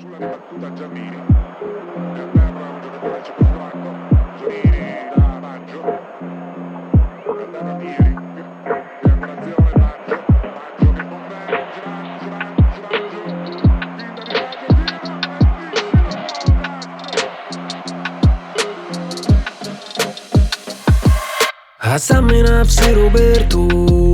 sulla ribattuta Giannini e a terra un giocatore c'è Costranco Giannini da Maggio a terra Pieri triangolazione Maggio Maggio che converge Maggio Maggio Maggio finta di Maggio هسمي نفسي روبرتو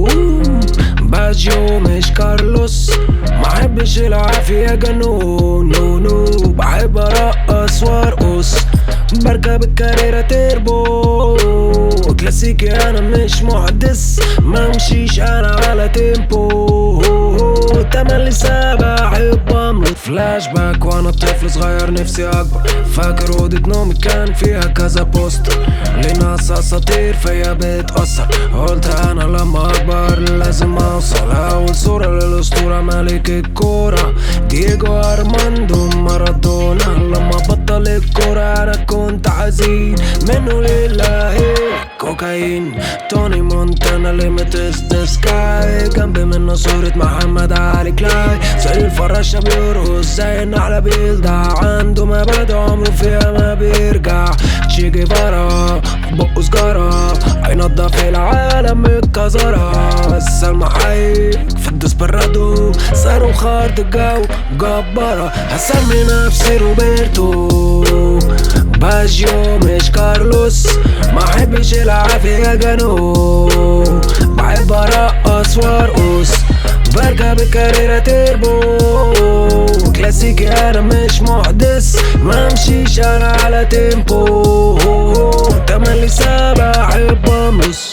باجيو مش كارلوس ما احبش العافية جنون نو نو بحب ارقص وارقص بركب الكاريرة تربو كلاسيكي انا مش محدث ما امشيش انا على تيمبو تملي سابع احب امرض فلاش باك وانا طفل صغير نفسي اكبر فاكر اوضة نومي كان فيها كذا بوستر لناس اساطير فيا بتأثر قلت انا لما اكبر لازم اوصل اول صورة للاسطورة ملك الكورة دييجو ارماندو مارادونا لما بطل الكورة انا كنت حزين منه لله كوكايين توني مونتانا ليميتس ذا سكاي جنبي منه صورة محمد علي كلاي زي الفراشة بيرقص زي النحلة بيلدع عنده مبادئ عمره فيها ما بيرجع تشي جيفارا بقه سجارة هينضف العالم من الكزارة السلمى حي في الدسبرادو صاروخ ارض الجو جبارة هسمي نفسي روبرتو باجيو مش كارلوس ما احبش العافية جنو بحب ارقص وارقص بركب الكاريرة تربو كلاسيكي انا مش محدث ما امشيش انا على تيمبو تملي سابع احب امرس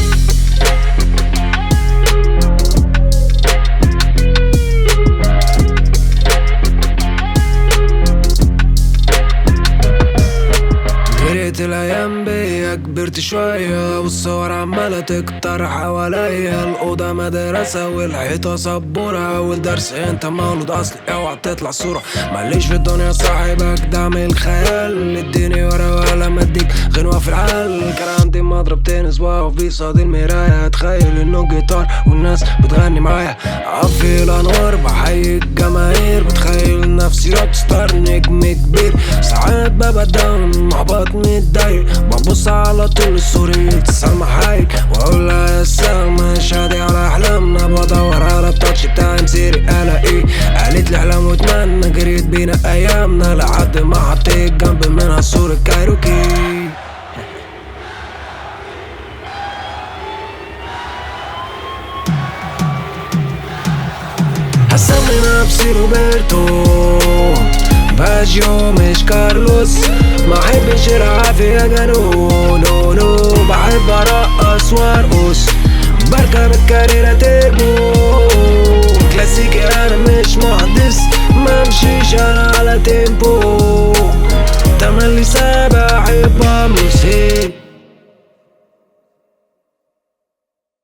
جريت الايام بيا كبرت شوية والصور عمالة تكتر حواليا الأوضة مدرسة والحيطة سبورة والدرس انت مولود اصلي اوعى تطلع صورة ماليش في الدنيا صاحبك دعم الخيال اديني ورا ولا مديك غنوة في العال كان عندي مضرب تنس واقف بيصاد المراية اتخيل انه جيتار والناس بتغني معايا اقفل الانوار بحيي الجماهير بتخيل نفسي روك ستار نجم كبير ساعات ببقى داون محبط متضايق ببص على طول الصورة سلمى حايك واقول لها يا سلمى شادي على احلامنا بدور على التاتش بتاع مسيري الاقيه قالت لي احلام واتمنى جريت بينا ايامنا لحد ما حطيت جنب منها صورة كايروكي هسمي نفسي روبرتو باجيو مش كارلوس ما احبش العافية جنون نو نو بحب ارقص وارقص بركب الكاريرة تربو